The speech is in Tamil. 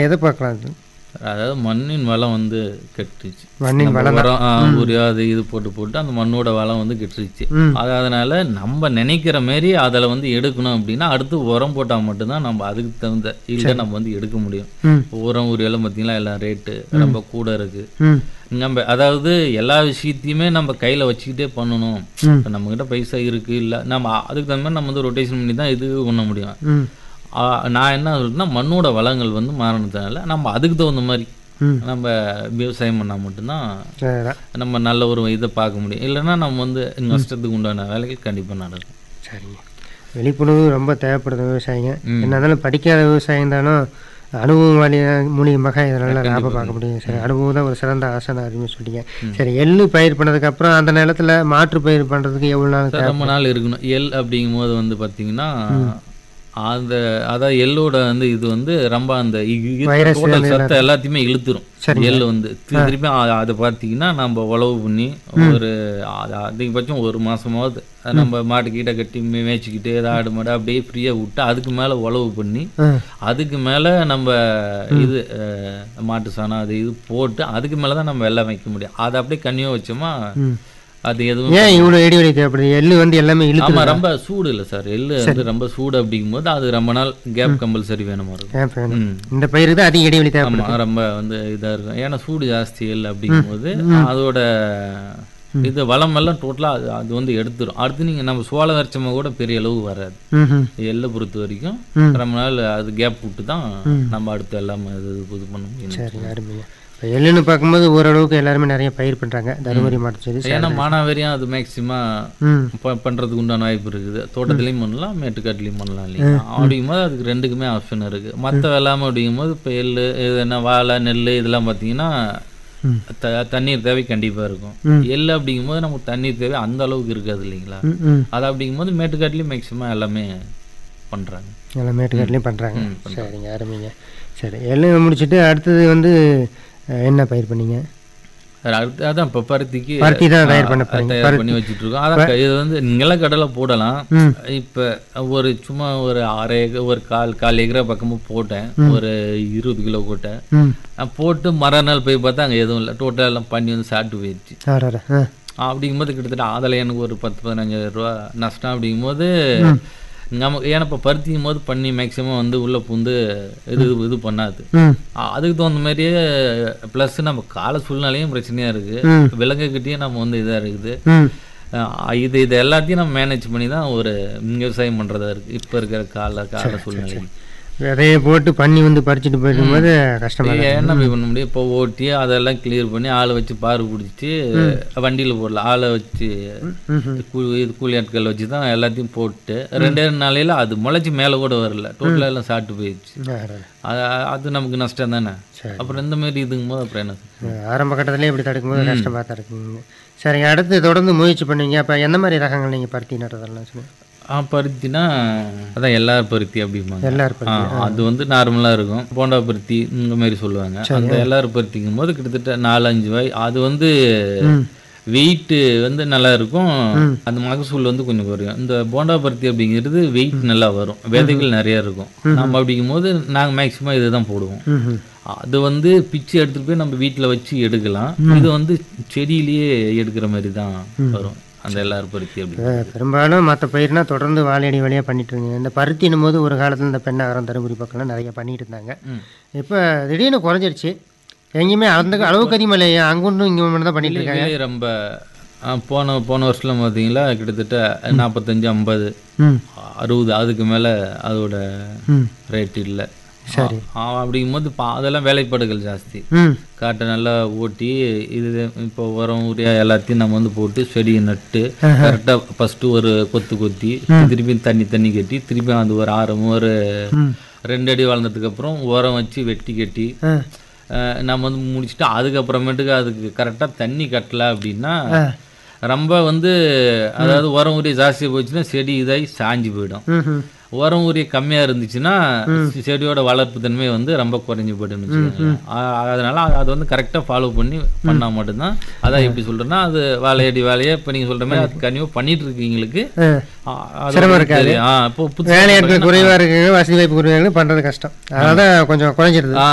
எதை பார்க்கலாம் அது அதாவது மண்ணின் வளம் வந்து கெட்டுருச்சு மண்ணின் நம்ம வளம் உரம், ஆ, யூரியா அது இது போட்டு போட்டு அந்த மண்ணோட வளம் வந்து கெட்டுருச்சு ம் அது அதனால நம்ம நினைக்கிற மாரி அதில் வந்து எடுக்கணும் அப்படின்னா அடுத்து உரம் போட்டால் மட்டும்தான் நம்ம அதுக்கு தகுந்த இல்லை நம்ம வந்து எடுக்க முடியும் ம் உரம் ஊரியெல்லாம் பார்த்தீங்கன்னா எல்லாம் ரேட்டு ரொம்ப கூட இருக்கு ம் நம்ம அதாவது எல்லா விஷயத்தையுமே நம்ம கையில் வச்சுக்கிட்டே பண்ணணும் ம். இப்போ நம்மக்கிட்ட பைசா இருக்கு இல்லை நம்ம அதுக்கு தகுந்த மாதிரி நம்ம வந்து ரொட்டேஷன் பண்ணி தான் இது பண்ண முடியும் ம் ஆ, நான் என்ன சொல்றேன்னா மண்ணோட வளங்கள் வந்து மாறினதுனால நம்ம அதுக்கு தகுந்த மாதிரி ம் நம்ம விவசாயம் பண்ணால் மட்டும்தான் சரிதான் நம்ம நல்ல ஒரு இதை பார்க்க முடியும் இல்லைன்னா நம்ம வந்து நஷ்டத்துக்கு உண்டான வேலைகள் கண்டிப்பாக நடக்கும் சரிங்க விழிப்புணர்வு ரொம்ப தேவைப்படுது விவசாயிங்க ம். என்ன இருந்தாலும் படிக்காத விவசாயம் தானும் அனுபவம் வழி மூலியமாக இதனால லாபம் பார்க்க முடியும் சரி அனுபவம் தான் ஒரு சிறந்த ஆசனை அப்படின்னு சொல்லிட்டீங்க சரி எள்ளு பயிர் பண்ணதுக்கு அப்புறம் அந்த நிலத்துல மாற்று பயிர் பண்றதுக்கு எவ்வளவு நாள் தேவை ரொம்ப நாள் இருக்கணும் எள் அப்படிங்கும் போது வந்து பார்த்தீங்கன்னா அந்த அதான் எள்ளோட வந்து இது வந்து ரொம்ப அந்த Virus டோட்டல் சத்தை எல்லாத்தையுமே இழுத்துரும் சரிங்க. எள் வந்து திரு- திருப்பி அ- அதை பார்த்தீங்கன்னா நம்ம உழவு பண்ணி ஒரு அது அதிகபட்சம் ஒரு மாசமாவது அது நம்ம மாட்டு கீட்ட கட்டி மே- மேய்ச்சிக்கிட்டு ஏதாவது ஆடு மாடு அப்படியே ஃப்ரீயாக விட்டு அதுக்கு மேலே உழவு பண்ணி ஆ, அதுக்கு மேலே நம்ம இது அஹ், மாட்டு சாணம் அது இது போட்டு அதுக்கு மேலே தான் நம்ம வெள்ளம் வைக்க முடியும் அதை அப்படியே கண்ணியாக வச்சோமா ம். அது எதுவும் ஏன் இவ்வளவு இடைவெளி தேவைப்படுது எள்ளு வந்து எல்லாமே இழுத்து ஆமா ரொம்ப சூடு இல்லை சார் எள்ளு வந்து ரொம்ப சூடு அப்படிங்கும்போது அது ரொம்ப நாள் கேப் கம்பல்சரி வேணுமா இருக்கும் ஏன் வேணும் ம். இந்த பயிருக்கு தான் அதிக இடைவெளி தேவைப்படுது ஆமா ரொம்ப வந்து இதா இருக்கும் ஏன்னா சூடு ஜாஸ்தி எள் அப்படிங்கும்போது அதோட இது வளம் எல்லாம் டோட்டலாக அது அது வந்து எடுத்துரும் அடுத்து நீங்க நம்ம சோளம் வரைச்சமா கூட பெரிய அளவு வராது ம் எள்ளை பொறுத்த வரைக்கும் ம். ரொம்ப நாள் அது கேப் விட்டு தான் நம்ம அடுத்து எல்லாமே இது இது பண்ண முடியும் சரிங்க அருமைங்க இப்போ எள்ளுன்னு பார்க்கும்போது ஓரளவுக்கு எல்லாருமே நிறைய பயிர் பண்றாங்க தருமபுரி மாவட்டம் சரி ஏன்னா மானாவாரியம் அது மேக்சிமம் ம் ப- பண்றதுக்கு உண்டான வாய்ப்பு இருக்குது தோட்டத்துலையும் பண்ணலாம் மேட்டுக்காட்டுலையும் பண்ணலாம் இல்லைங்களா அப்படிங்கும்போது அதுக்கு ரெண்டுக்குமே ஆப்ஷன் இருக்கு மற்ற வெள்ளாமை அப்படிங்கும்போது இப்போ எள்ளு இது என்ன வாழை நெல் இதெல்லாம் பார்த்தீங்கன்னா ம். த- தண்ணீர் தேவை கண்டிப்பா இருக்கும் ம். எள்ளு அப்படிங்கும்போது நமக்கு தண்ணீர் தேவை அந்த அளவுக்கு இருக்காது இல்லைங்களா ம் ம் அது அப்படிங்கும்போது மேட்டுக்காட்டுலையும் மேக்சிமம் எல்லாமே பண்றாங்க எல்லாம் மேட்டுக்காட்டிலையும் பண்ணுறாங்க சரிங்க அருமைங்க சரி எல்லாம் முடிச்சுட்டு அடுத்தது வந்து அஹ், என்ன பயிர் பண்ணீங்க அது அடுத்து அதான் இப்போ பருத்திக்கு பருத்தி தான் தயார் பண்ண ஆ, போறீங்க தயார் பண்ணி வச்சுட்டு இருக்கோம் அதான் க- இது வந்து நிலக்கடலை போடலாம் ம் இப்போ ஒரு சும்மா ஒரு அரை ஏக்கர் ஒரு கால் கால் ஏக்கரா பக்கமாக போட்டேன் ஒரு இருபது கிலோ போட்டேன் ம் நான் போட்டு மறுநாள் போய் பார்த்தா அங்கே எதுவும் இல்லை டோட்டலாக எல்லாம் பண்ணி வந்து சாப்பிட்டு போயிடுச்சு ஆறாரா ஆ அப்படிங்கும்போது கிட்டத்தட்ட அதில் எனக்கு ஒரு பத்து பதினஞ்சாயிரம் ரூபா நஷ்டம் அப்படிங்கும்போது நமக்கு ஏன்னா இப்போ பருத்திக்கும் போது பண்ணி மேக்ஸிமம் வந்து உள்ளே பூந்து இது இது பண்ணாது ம் ஆ, அதுக்கு தகுந்த மாதிரியே ப்ளஸ் நம்ம கால சூழ்நிலையும் பிரச்சனையாக ம். இருக்குது விலங்குகிட்டேயும் நம்ம வந்து இதாக இருக்குது ம் ஆ, இது இது எல்லாத்தையும் நம்ம மேனேஜ் பண்ணி தான் ஒரு விவசாயம் பண்ணுறதா இருக்குது இப்போ இருக்கிற கால கால சூழ்நிலை விதையை போட்டு பண்ணி வந்து பறிச்சுட்டு போயிருக்கும்போது கஷ்டமா ஏ, என்ன போய் பண்ண முடியும் இப்போ ஓட்டி அதெல்லாம் கிளியர் பண்ணி ஆளை வச்சு பாரு பிடிச்சி வண்டியில் போடலாம் ஆளை வச்சு ம் கூ இது கூலி ஆட்கள் வச்சு தான் எல்லாத்தையும் போட்டு ரெண்டே ரெண்டு நாளையில அது முளைச்சி மேலே கூட வரல டோட்டலாக எல்லாம் சாப்பிட்டு போயிடுச்சு ஆறாரா. அது அது நமக்கு நஷ்டம் தானே சரி. அப்புறம் இந்த மாதிரி இதுங்கும் போது அப்புறம் என்ன செய்ய? ஆரம்ப கட்டத்திலே இப்படி தடுக்கும்போது கஷ்டமாக தான் இருக்குங்க சரிங்க அடுத்து தொடர்ந்து முயற்சி பண்ணுவீங்க அப்போ எந்த மாதிரி ரகங்கள் நீங்கள் பருத்தி நடுறதெல்லாம் சொல்லுங்கள் ஆ பருத்தினா அதான் எல்லா பருத்தி அப்படிம்பாங்க எல்லாரும் ஆ, பருத்தி அது வந்து நார்மலாக இருக்கும் போண்டா பருத்தி இந்த மாதிரி சொல்லுவாங்க அந்த எல்லாரும் பருத்திக்கும் போது கிட்டத்தட்ட நாலு அஞ்சு வாய் அது வந்து வெயிட் வந்து நல்லா இருக்கும் அந்த மகசூல் வந்து கொஞ்சம் குறையும் இந்த போண்டா பருத்தி அப்படிங்கிறது வெயிட் நல்லா வரும் விதைகள் நிறைய இருக்கும் நம்ம அப்படிங்கும்போது நாங்கள் மேக்ஸிமம் இதுதான் போடுவோம் ம் ம் அது வந்து பிச்சு எடுத்துட்டு போய் நம்ம வீட்டில் வச்சு எடுக்கலாம் இது வந்து செடியிலேயே எடுக்கிற மாதிரி தான் வரும் அந்த எல்லாரும் பருத்தி அப்படி அஹ் பெரும்பாலும் மற்ற பயிர்னா தொடர்ந்து வாழையடி வழியாக பண்ணிட்டு இருந்தீங்க இந்த பருத்தினும் போது ஒரு காலத்தில் இந்த பெண்ணாகரம் தருமபுரி பக்கம்லாம் நிறைய பண்ணிட்டு இருந்தாங்க ம். இப்போ திடீர்னு குறைஞ்சிருச்சு எங்கேயுமே அந்த அளவுக்கு அதிகமாக இல்லை அங்கொன்றும் இங்கே மட்டும் தான் பண்ணிட்டு இருக்காங்க விலை ரொம்ப ஆ, போன போன வருஷம் பார்த்தீங்களா கிட்டத்தட்ட நாற்பத்தஞ்சு ஐம்பது ம் அறுபது அதுக்கு மேலே அதோட ம் ரேட் இல்லை சரி அப்படிங்கும்போது பா அதெல்லாம் வேலைப்பாடுகள் ஜாஸ்தி ம் காட்டை நல்லா ஓட்டி இது இப்போ உரம் உரியா எல்லாத்தையும் நம்ம வந்து போட்டு செடியை நட்டு கரெக்டாக ஃபஸ்ட்டு ஒரு கொத்து கொத்தி திருப்பி தண்ணி தண்ணி கட்டி திருப்பி அது ஒரு ஆரம் ஒரு ரெண்டு அடி வளர்ந்ததுக்கு அப்புறம் உரம் வச்சு வெட்டி கட்டி ஆ அஹ் நம்ம வந்து முடிச்சுட்டு அதுக்கப்புறமேட்டுக்கு அதுக்கு கரெக்டாக தண்ணி கட்டல அப்படின்னா ரொம்ப வந்து அதாவது உரம் உரிய ஜாஸ்தியாக போச்சுன்னா செடி இதாகி சாஞ்சு போயிடும் ம் ம் உரம் உரிய கம்மியாக இருந்துச்சுன்னா செடியோட வளர்ப்பு தன்மை வந்து ரொம்ப குறைஞ்சு போயிடும்னு வச்சுக்கோங்களேன். அ- அதனால அது வந்து கரெக்டாக ஃபாலோ பண்ணி பண்ணால் மட்டும்தான் அதான் எப்படி சொல்கிறேன்னா அது வாழையடி வேலையை இப்போ நீங்கள் சொல்கிற மாதிரி அது கனிவாக பண்ணிட்டு இருக்கீங்களுக்கு ஆ அ- அது சிரமம் வந்து இருக்காது. தெரியும். ஆ இப்போ புதுசா வேலையாட்கள் குறைவாக இருக்குங்க வசதி வாய்ப்பு குறைவாக பண்ணுறது கஷ்டம் அதனால தான் கொஞ்சம் குறைஞ்சிருது ஆ